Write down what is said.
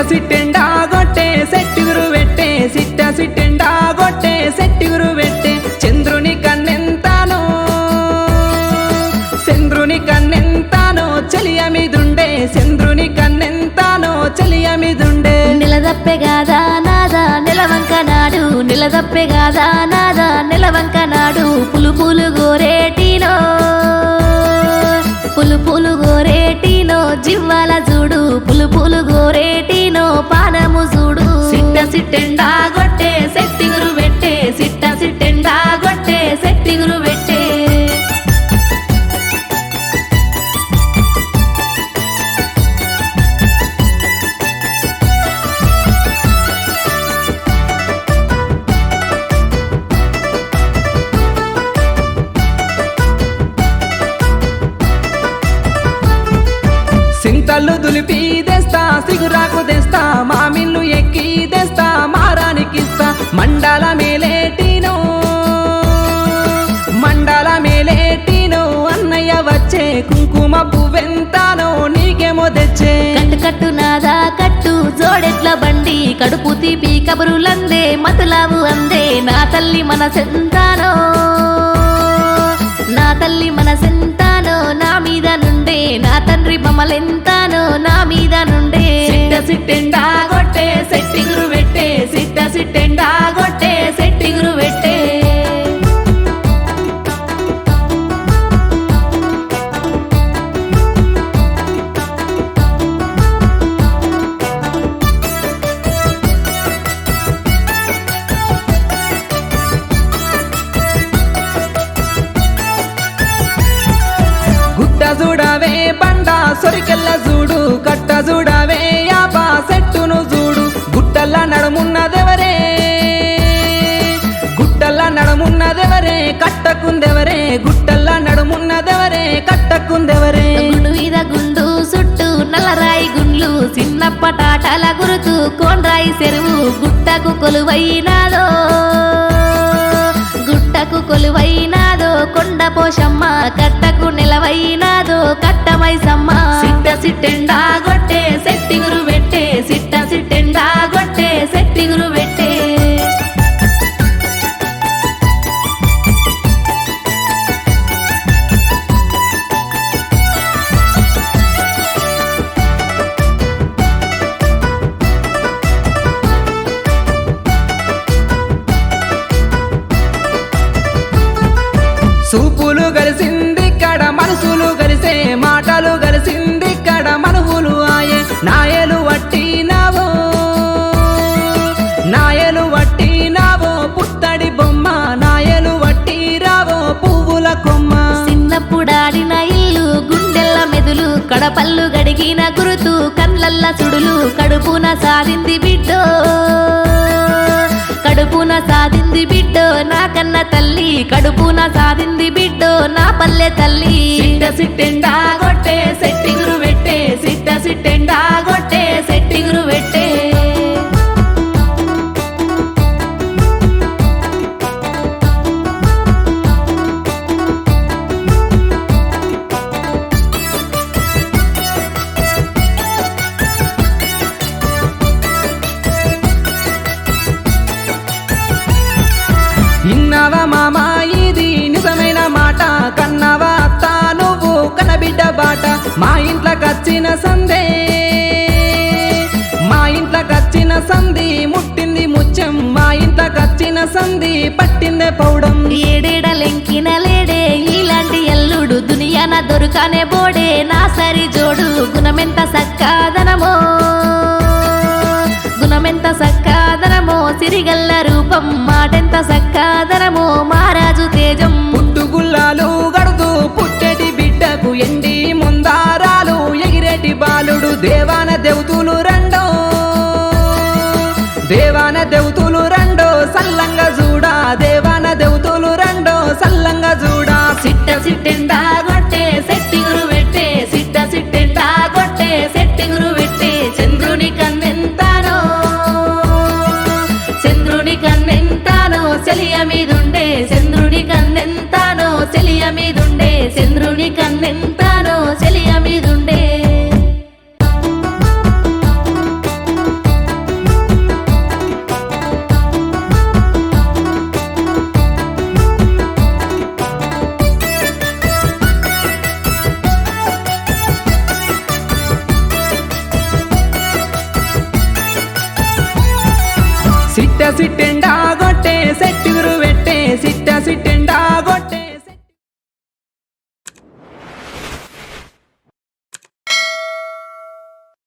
సిట్టెండా గొట్టే సెట్టిగురు పెట్టే సిట్ట సిట్టెండా గొట్టే సెట్టిగురు పెట్టే చంద్రుని కన్నెంతానో చంద్రుని కన్నెంతానో చలియ మీదుండే చంద్రుని కన్నెంతానో చలియ మీదుండే నిలదప్పే గాదా నాదా నిలవంక నాడు నిలదప్పే గాదా నాదా నిలవంక నాడు పులు పులు గోరేటినో పులు పులు గోరేటినో జివ్వాల చూడు పులు పులు గోరేటినో పానము చూడు సిట్ట సిట్టెండా గొట్టే సెట్టిగురు పెట్టే సిట్ట సిట్టెండా గొట్టే సెట్టిగురు పెట్టే సింతలు దులిపి తెస్తా సిగురాకు తెస్తా మామిల్లు ఎక్కి తెస్తా మారానికిస్తా మండల మేలేటినో మండల మేలేటినో అన్నయ్య వచ్చే కుంకుమ పువ్వెంతానో నీకేమో తెచ్చే కట్టు కట్టు నాదా కట్టు జోడెట్ల బండి కడుపు తీపి కబురులందే మతులావు అందే నా తల్లి మన సెంతానో నా తల్లి మన సెంతానో నా మీద నుండే నా తండ్రి బొమ్మలెంతానో నా మీద నుండే సిట్ట సిట్టెండా గొట్టే సెట్టిగురు పెట్టే సిట్ట సిట్టెండా గొట్టే సెట్టిగురు పెట్టే గుట్ట చూడవే బండ సొరికెల్ల చూడు కట్ట చూడవే యాపా సెట్టును చూడు గుట్టల్ల నడుమున్నదెవరే గుట్టల్ల నడుమున్నదెవరే కట్టకుందెవరే గుట్టల్ల నడుమున్నదెవరే కట్టకుందెవరే గుండు మీద గుండు చుట్టూ నల్లరాయి గుండ్లు చిన్న పటాటాల గురుతు కోండ్రాయి చెరువు గుట్టకు కొలువైనాదో గుట్టకు కొలువైనాదో కొండ పోషమ్మ కట్టకు నిలవైనాదో కట్టమైసమ్మ సిట్ట సిట్టెండా గొట్టే సెట్టిగురు పెట్టే సిట్ట సిట్టెండా గొట్టే సెట్టిగురు పెట్టే సూపులు కలిసింది ఇక్కడ మనసులు కలిసే మాటలు కలిసింది ఇక్కడ మనువులు ఆయే నాయలు వట్టినావో నాయలు వట్టినావో పుత్తడి బొమ్మ నాయలు వట్టిరావో పువ్వుల కొమ్మ చిన్నప్పుడాడిన ఇల్లు గుండెల్ల మెదులు కడపల్లు గడిగిన గురుతు కళ్ళల్ల సుడులు కడుపున సాధింది బిడ్డో కడుపున సాధింది బిడ్డో నా కన్న తల్లి కడుపున సాధింది బిడ్డో నా పల్లె తల్లి సిట్ట సిట్టెండా గొట్టే సెట్టిగురు పెట్టే సిట్ట సిట్టెండా గొట్టే సెట్టిగురు పెట్టే ఇన్నవా మామ ఇది నిజమైన మాట కన్నవా అత్త నువ్వు కనబిడ్డ బాట మా ఇంట్లోకి వచ్చిన సందే మా ఇంట్లోకి వచ్చిన సంధి ముట్టింది ముత్యం మా ఇంట్లోకి వచ్చిన సంధి పట్టిందే పౌడం ఏడేడలెంకిన లేడే ఇలాంటి ఎల్లుడు దునియాన దొరకనే బోడే నా సరి జోడు గుణమెంత సక్కాదనమో గుణమెంత సక్కాదనమో సిరిగల్ల రూపం మాటెంత సక్కాదనమో మహారాజు తేజం పుట్టుగుల్లాలు గడుతూ పుట్టెటి బిడ్డకు ఎండి ముందారాలు ఎగిరేటి బాలుడు దేవాన దేవతులు రెండో దేవాన దేవతులు రెండో సల్లంగా చూడా దేవాన దేవతులు రెండో సల్లంగా చూడా సిట్ట సిట్టెండా గొట్టే సెట్టిగురు పెట్టే సిట్ట సిట్టెండా గొట్టే సెట్టిగురు పెట్టే చంద్రుని కన్నెంతానో చంద్రుని కన్నెంతానో చెలియ మీదుండే చంద్రుని కన్నెంతానో చెలియ మీదుండే చంద్రుని కన్నెంతానో చెలియ మీదుండే సిట్ట సిట్టెండా గొట్టే సెట్టు